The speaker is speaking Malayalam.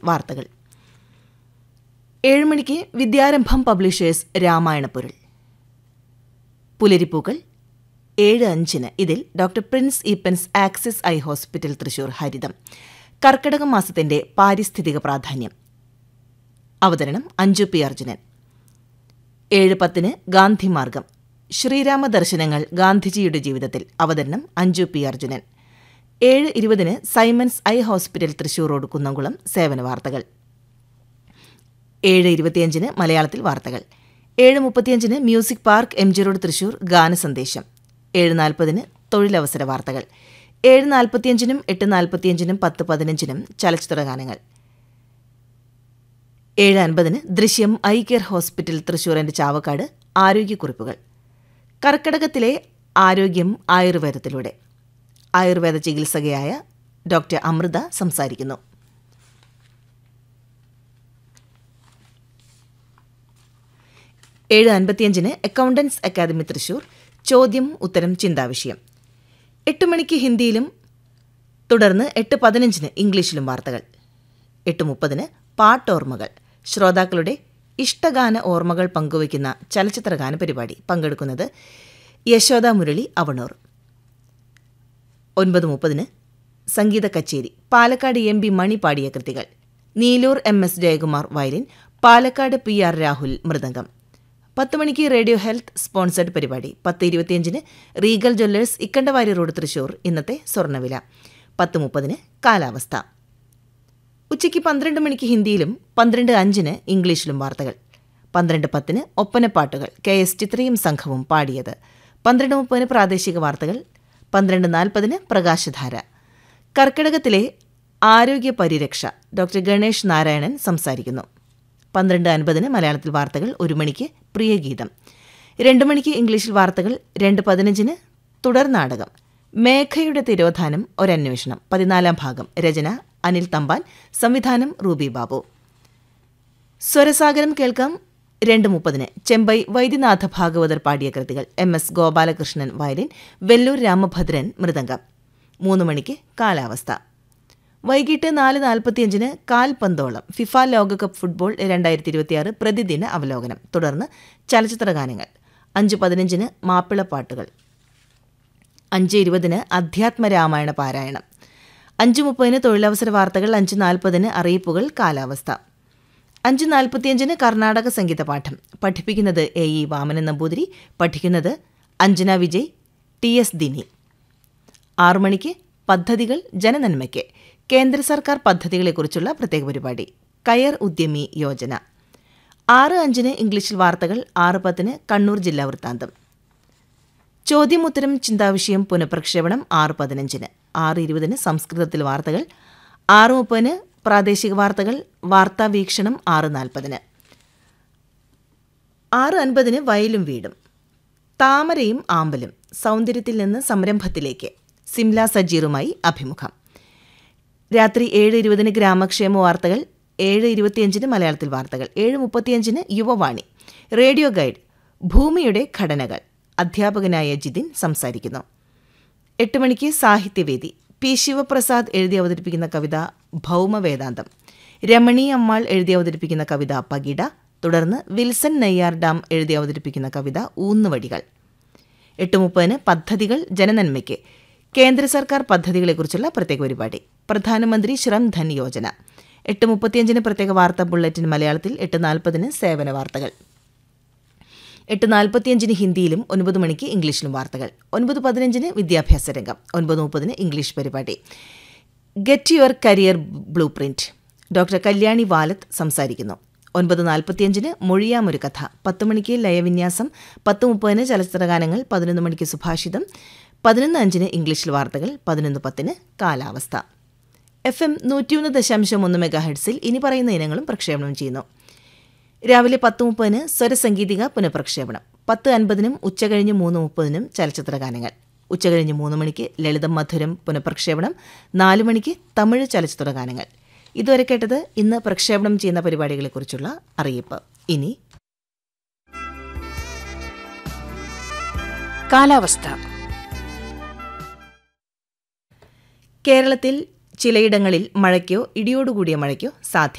വാർത്തകൾ ഏഴ് മണിക്ക് വിദ്യാരംഭം പബ്ലിഷേഴ്സ് രാമായണപ്പൊരുൾ പുലരിപ്പൂക്കൾ ഏഴ് അഞ്ചിന് ഇതിൽ doctor Prince Eappen's Axis eye hospital Thrissur ഹരിതം കർക്കിടക മാസത്തിന്റെ പാരിസ്ഥിതിക പ്രാധാന്യം അവതരണം അഞ്ജു പി അർജുനൻ ഏഴ് പത്തിന് ഗാന്ധിമാർഗം ശ്രീരാമ ദർശനങ്ങൾ ഗാന്ധിജിയുടെ ജീവിതത്തിൽ അവതരണം അഞ്ജു പി അർജുനൻ ഏഴ് ഇരുപതിന് Simon's eye hospital Thrissur road Kunnamkulam സേവന വാർത്തകൾ ഏഴ് ഇരുപത്തിയഞ്ചിന് മലയാളത്തിൽ വാർത്തകൾ ഏഴ് മുപ്പത്തിയഞ്ചിന് music park M G road Thrissur ഗാനസന്ദേശം ഏഴ് നാൽപ്പതിന് തൊഴിലവസര വാർത്തകൾ ഏഴ് നാൽപ്പത്തിയഞ്ചിനും എട്ട് നാൽപ്പത്തിയഞ്ചിനും പത്ത് പതിനഞ്ചിനും ചലച്ചിത്ര ഗാനങ്ങൾ ഏഴ് അൻപതിന് ദൃശ്യം ഐ കെയർ ഹോസ്പിറ്റൽ തൃശൂരിന്റെ ചാവക്കാട് ആരോഗ്യക്കുറിപ്പുകൾ കർക്കിടകത്തിലെ ആരോഗ്യം ആയുർവേദത്തിലൂടെ ആയുർവേദ ചികിത്സകയായ ഡോക്ടർ അമൃത സംസാരിക്കുന്നു ഏഴ് അൻപത്തിയഞ്ചിന് അക്കൗണ്ടൻസ് അക്കാദമി തൃശൂർ ചോദ്യം ഉത്തരം ചിന്താവിഷയം എട്ട് മണിക്ക് ഹിന്ദിയിലും തുടർന്ന് എട്ട് പതിനഞ്ചിന് ഇംഗ്ലീഷിലും വാർത്തകൾ എട്ട് മുപ്പതിന് പാട്ടോർമ്മകൾ ശ്രോതാക്കളുടെ ഇഷ്ടഗാന ഓർമ്മകൾ പങ്കുവയ്ക്കുന്ന ചലച്ചിത്രഗാന പരിപാടി പങ്കെടുക്കുന്നത് യശോദ മുരളി അവണൂർ ഒൻപത് മുപ്പതിന് സംഗീത കച്ചേരി പാലക്കാട് എം ബി മണി പാടിയ കൃതികൾ Neelur M S Jayakumar violin Palakkad P R Rahul mridangam പത്ത് മണിക്ക് റേഡിയോ ഹെൽത്ത് സ്പോൺസർഡ് പരിപാടി പത്ത് ഇരുപത്തിയഞ്ചിന് Regal jewellers Ikkandavari road Thrissur ഇന്നത്തെ സ്വർണ്ണവില പത്ത് മുപ്പതിന് കാലാവസ്ഥ ഉച്ചയ്ക്ക് പന്ത്രണ്ട് മണിക്ക് ഹിന്ദിയിലും പന്ത്രണ്ട് അഞ്ചിന് ഇംഗ്ലീഷിലും വാർത്തകൾ പന്ത്രണ്ട് പത്തിന് ഒപ്പനപ്പാട്ടുകൾ കെ എസ് ചിത്രയും സംഘവും പാടിയത് പന്ത്രണ്ട് മുപ്പതിന് പ്രാദേശിക വാർത്തകൾ പന്ത്രണ്ട് നാൽപ്പതിന് പ്രകാശധാര കർക്കിടകത്തിലെ ആരോഗ്യ പരിരക്ഷ ഡോക്ടർ ഗണേഷ് നാരായണൻ സംസാരിക്കുന്നു പന്ത്രണ്ട് അൻപതിന് മലയാളത്തിൽ വാർത്തകൾ ഒരു മണിക്ക് പ്രിയഗീതം രണ്ട് മണിക്ക് ഇംഗ്ലീഷിൽ വാർത്തകൾ രണ്ട് പതിനഞ്ചിന് തുടർ നാടകം മേഘയുടെ തിരോധാനം ഒരന്വേഷണം പതിനാലാം ഭാഗം രചന അനിൽ തമ്പാൻ സംവിധാനം റൂബി ബാബു സ്വരസാഗരം കേൾക്കാം രണ്ട് മുപ്പതിന് ചെമ്പൈ വൈദ്യനാഥ ഭാഗവതർ പാടിയ കൃതികൾ M S Gopalakrishnan violin Vellore Ramabhadran mridangam മൂന്ന് മണിക്ക് കാലാവസ്ഥ വൈകിട്ട് നാല് നാൽപ്പത്തിയഞ്ചിന് കാൽപന്തോളം ഫിഫ ലോകകപ്പ് ഫുട്ബോൾ രണ്ടായിരത്തി ഇരുപത്തിയാറ് പ്രതിദിന അവലോകനം തുടർന്ന് ചലച്ചിത്ര ഗാനങ്ങൾ അഞ്ച് പതിനഞ്ചിന് മാപ്പിളപ്പാട്ടുകൾ അഞ്ച് ഇരുപതിന് അധ്യാത്മരാമായണ പാരായണം അഞ്ച് മുപ്പതിന് തൊഴിലവസര വാർത്തകൾ അഞ്ച് നാൽപ്പതിന് അറിയിപ്പുകൾ കാലാവസ്ഥ അഞ്ച് നാൽപ്പത്തിയഞ്ചിന് കർണാടക സംഗീത പാഠം പഠിപ്പിക്കുന്നത് എ ഇ വാമനൻ നമ്പൂതിരി പഠിക്കുന്നത് അഞ്ജന വിജയ് ടി എസ് ദിനി ആറു മണിക്ക് പദ്ധതികൾ ജനനന്മയ്ക്ക് കേന്ദ്ര സർക്കാർ പദ്ധതികളെക്കുറിച്ചുള്ള പ്രത്യേക പരിപാടി കയർ ഉദ്യമി യോജന ആറ് അഞ്ചിന് ഇംഗ്ലീഷിൽ വാർത്തകൾ ആറ് പത്തിന് കണ്ണൂർ ജില്ലാ വൃത്താന്തം ചോദ്യമുത്തരം ചിന്താവിഷയം പുനഃപ്രക്ഷേപണം ആറ് പതിനഞ്ചിന് ആറ് ഇരുപതിന് സംസ്കൃതത്തിൽ വാർത്തകൾ ആറ് മുപ്പതിന് പ്രാദേശിക വാർത്തകൾ വാർത്താ വീക്ഷണം ആറ് നാൽപ്പതിന് ആറ് അൻപതിന് വയലും വീടും താമരയും ആമ്പലും സൗന്ദര്യത്തിൽ നിന്ന് സംരംഭത്തിലേക്ക് സിംല സജീറുമായി അഭിമുഖം രാത്രി ഏഴ് ഇരുപതിന് ഗ്രാമക്ഷേമ വാർത്തകൾ ഏഴ് ഇരുപത്തിയഞ്ചിന് മലയാളത്തിൽ വാർത്തകൾ ഏഴ് മുപ്പത്തിയഞ്ചിന് യുവവാണി റേഡിയോ ഗൈഡ് ഭൂമിയുടെ ഘടനകൾ അധ്യാപകനായ ജിതിൻ സംസാരിക്കുന്നു എട്ട് മണിക്ക് സാഹിത്യവേദി പി ശിവപ്രസാദ് എഴുതി അവതരിപ്പിക്കുന്ന കവിത ഭൗമവേദാന്തം രമണി അമ്മാൾ എഴുതി അവതരിപ്പിക്കുന്ന കവിത പകിട തുടർന്ന് വിൽസൺ നെയ്യാർ ഡാം എഴുതി അവതരിപ്പിക്കുന്ന കവിത ഊന്നുവടികൾ എട്ട് മുപ്പതിന് പദ്ധതികൾ ജനനന്മയ്ക്ക് കേന്ദ്ര സർക്കാർ പദ്ധതികളെക്കുറിച്ചുള്ള പ്രത്യേക പരിപാടി പ്രധാനമന്ത്രി ശ്രം ധൻ യോജന എട്ട് മുപ്പത്തിയഞ്ചിന് പ്രത്യേക വാർത്താ ബുള്ളറ്റിൻ മലയാളത്തിൽ എട്ട് നാൽപ്പതിന് സേവന വാർത്തകൾ എട്ട് നാൽപ്പത്തിയഞ്ചിന് ഹിന്ദിയിലും ഒൻപത് മണിക്ക് ഇംഗ്ലീഷിലും വാർത്തകൾ ഒൻപത് പതിനഞ്ചിന് വിദ്യാഭ്യാസ രംഗം ഒൻപത് മുപ്പതിന് ഇംഗ്ലീഷ് പരിപാടി get your career blueprint doctor Kalyani Valath സംസാരിക്കുന്നു ഒൻപത് നാൽപ്പത്തിയഞ്ചിന് മൊഴിയാമൊരു കഥ പത്ത് മണിക്ക് ലയവിന്യാസം പത്ത് മുപ്പതിന് ചലച്ചിത്രഗാനങ്ങൾ പതിനൊന്ന് മണിക്ക് സുഭാഷിതം പതിനൊന്ന് അഞ്ചിന് ഇംഗ്ലീഷിൽ വാർത്തകൾ പതിനൊന്ന് പത്തിന് കാലാവസ്ഥ എഫ് എം നൂറ്റിയൊന്ന് ദശാംശം ഒന്ന് മെഗാ ഹെഡ്സിൽ ഇനി പറയുന്ന ഇനങ്ങളും പ്രക്ഷേപണം ചെയ്യുന്നു രാവിലെ പത്ത് മുപ്പതിന് സ്വരസംഗീതിക പുനഃപ്രക്ഷേപണം പത്ത് അൻപതിനും ഉച്ചകഴിഞ്ഞ് മൂന്ന് മുപ്പതിനും ചലച്ചിത്ര ഗാനങ്ങൾ ഉച്ചകഴിഞ്ഞ് മൂന്ന് മണിക്ക് ലളിതം മധുരം പുനഃപ്രക്ഷേപണം നാല് മണിക്ക് തമിഴ് ചലച്ചിത്ര ഗാനങ്ങൾ ഇതുവരെ കേട്ടത് ഇന്ന് പ്രക്ഷേപണം ചെയ്യുന്ന പരിപാടികളെക്കുറിച്ചുള്ള അറിയിപ്പ് ഇനി കാലാവസ്ഥ കേരളത്തിൽ ചിലയിടങ്ങളിൽ മഴയ്ക്കോ ഇടിയോടുകൂടിയ മഴയ്ക്കോ സാധ്യത